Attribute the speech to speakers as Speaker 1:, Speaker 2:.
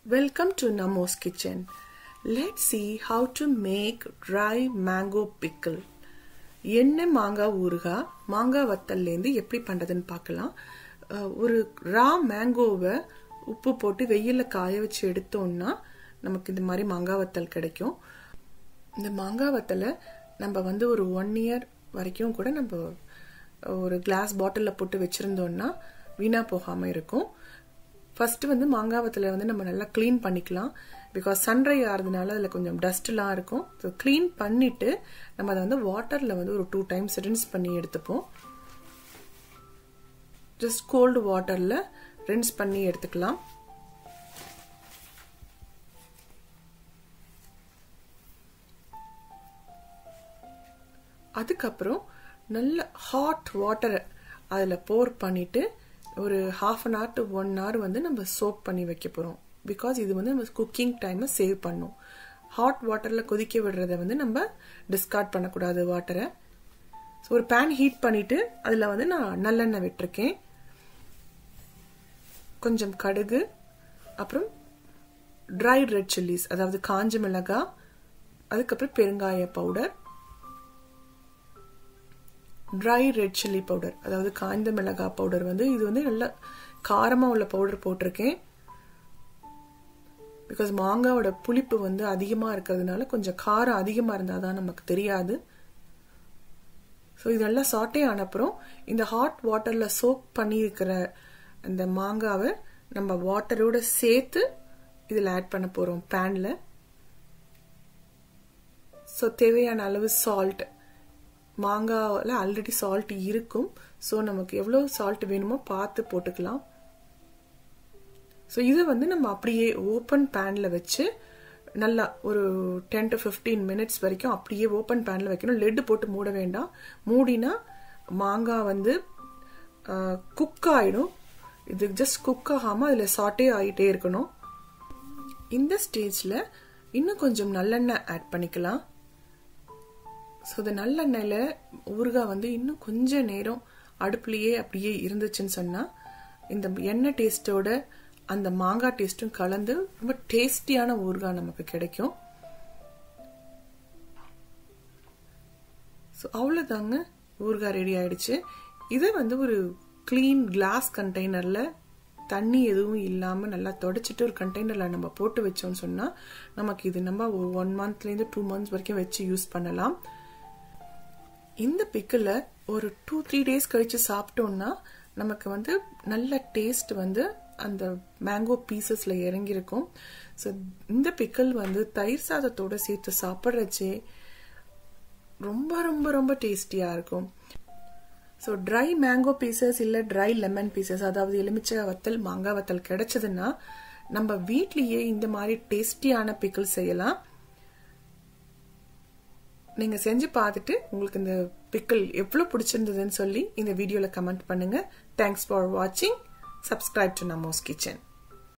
Speaker 1: Welcome to Namo's Kitchen. Let's see how to make dry mango pickle. எண்ணெய் மாங்காய் ஊறுகாய் மாங்காய் வத்தல்லேருந்து எப்படி பண்ணுறதுன்னு பார்க்கலாம் அஹ், ஒரு ரா மேங்கோவை உப்பு போட்டு வெயிலில் காய வச்சு எடுத்தோம்னா நமக்கு இந்த மாதிரி மாங்காய் வத்தல் கிடைக்கும் இந்த மாங்காய் வத்தலை நம்ம வந்து ஒரு ஒன் இயர் வரைக்கும் கூட நம்ம ஒரு கிளாஸ் பாட்டிலில் போட்டு வச்சுருந்தோம்னா வீணாக போகாமல் இருக்கும் ஃபர்ஸ்ட் வந்து மாங்காய் வத்தலை வந்து நம்ம நல்லா க்ளீன் பண்ணிக்கலாம் பிகாஸ் சன்ரை ஆகிறதுனால அதில் கொஞ்சம் டஸ்ட்லாம் இருக்கும் ஸோ க்ளீன் பண்ணிட்டு நம்ம அதை வந்து வாட்டரில் வந்து ஒரு டூ டைம்ஸ் ரின்ஸ் பண்ணி எடுத்துப்போம் ஜஸ்ட் கோல்டு வாட்டரில் ரின்ஸ் பண்ணி எடுத்துக்கலாம் அதுக்கப்புறம் நல்ல ஹாட் வாட்டரை அதில் போர் பண்ணிட்டு ஒரு half an hour to one hour வந்து நம்ம சோப் பண்ணி வைக்க போகிறோம் பிகாஸ் இது வந்து நம்ம குக்கிங் டைமை சேவ் பண்ணும் ஹாட் வாட்டரில் கொதிக்க விடுறத வந்து நம்ம டிஸ்கார்ட் பண்ணக்கூடாது வாட்டரை ஸோ ஒரு பேன் ஹீட் பண்ணிட்டு அதில் வந்து நான் நல்லெண்ணெய் விட்டுருக்கேன் கொஞ்சம் கடுகு அப்புறம் ட்ரை ரெட் சில்லிஸ் அதாவது காஞ்ச மிளகாய் அதுக்கப்புறம் பெருங்காய powder dry red chilli powder அதாவது காய்ந்த மிளகாய் பவுடர் வந்து இது வந்து நல்ல காரமாக உள்ள பவுடர் போட்டிருக்கேன் பிகாஸ் மாங்காவோட புளிப்பு வந்து அதிகமாக இருக்கிறதுனால கொஞ்சம் காரம் அதிகமாக இருந்தால் தான் நமக்கு தெரியாது ஸோ இது நல்லா சாட்டே ஆன அப்புறம் இந்த ஹாட் வாட்டரில் சோக் பண்ணியிருக்கிற அந்த மாங்காவை நம்ம வாட்டரோட சேர்த்து இதில் ஆட் பண்ண போகிறோம் பேனில் ஸோ தேவையான அளவு சால்ட் மாங்காவில் ஆல்ரெடி சால்ட் இருக்கும் ஸோ நமக்கு எவ்வளோ சால்ட் வேணுமோ பார்த்து போட்டுக்கலாம் ஸோ இதை வந்து நம்ம அப்படியே ஓப்பன் பேனில் வச்சு நல்லா ஒரு டென் டு ஃபிஃப்டீன் மினிட்ஸ் வரைக்கும் அப்படியே ஓப்பன் பேனில் வைக்கணும் லெட்டு போட்டு மூட வேண்டாம் மூடினா மாங்காய் வந்து குக் ஆகிடும் இது ஜஸ்ட் குக் ஆகாமல் அதில் சாட்டே ஆகிட்டே இருக்கணும் இந்த ஸ்டேஜில் இன்னும் கொஞ்சம் நல்லெண்ணெய் ஆட் பண்ணிக்கலாம் ஸோ இந்த நல்லெண்ணெயில் ஊறுகாய் வந்து இன்னும் கொஞ்ச நேரம் அடுப்புலையே அப்படியே இருந்துச்சுன்னு சொன்னால் இந்த எண்ணெய் டேஸ்ட்டோட அந்த மாங்காய் டேஸ்ட்டும் கலந்து ரொம்ப டேஸ்டியான ஊறுகாய் நமக்கு கிடைக்கும் ஸோ அவ்வளோதாங்க ஊறுகாய் ரெடி ஆயிடுச்சு இதை வந்து ஒரு க்ளீன் கிளாஸ் கண்டெய்னரில் தண்ணி எதுவும் இல்லாமல் நல்லா தொடச்சிட்டு ஒரு கண்டெய்னரில் நம்ம போட்டு வச்சோம்னு சொன்னால் நமக்கு இது நம்ம ஒரு ஒன் மந்த்லேருந்து டூ மந்த்ஸ் வரைக்கும் வச்சு யூஸ் பண்ணலாம் இந்த பிக்கில் ஒரு டூ த்ரீ டேஸ் கழித்து சாப்பிட்டோம்னா நமக்கு வந்து நல்ல டேஸ்ட் வந்து அந்த மேங்கோ பீசஸில் இறங்கியிருக்கும் ஸோ இந்த பிக்கல் வந்து தயிர் சாதத்தோடு சேர்த்து சாப்பிட்றச்சே ரொம்ப ரொம்ப ரொம்ப டேஸ்டியாக இருக்கும் ஸோ ட்ரை மேங்கோ பீசஸ் இல்லை ட்ரை லெமன் பீசஸ் அதாவது எலுமிச்சை வத்தல் மாங்காய் வத்தல் கிடைச்சதுன்னா நம்ம வீட்லேயே இந்த மாதிரி டேஸ்டியான பிக்கிள் செய்யலாம் நீங்கள் செஞ்சு பார்த்துட்டு உங்களுக்கு இந்த பிக்கிள் எவ்வளோ பிடிச்சிருந்ததுன்னு சொல்லி இந்த வீடியோவில் கமெண்ட் பண்ணுங்கள் தேங்க்ஸ் ஃபார் வாட்சிங் சப்ஸ்கிரைப் டு நமோஸ் கிச்சன்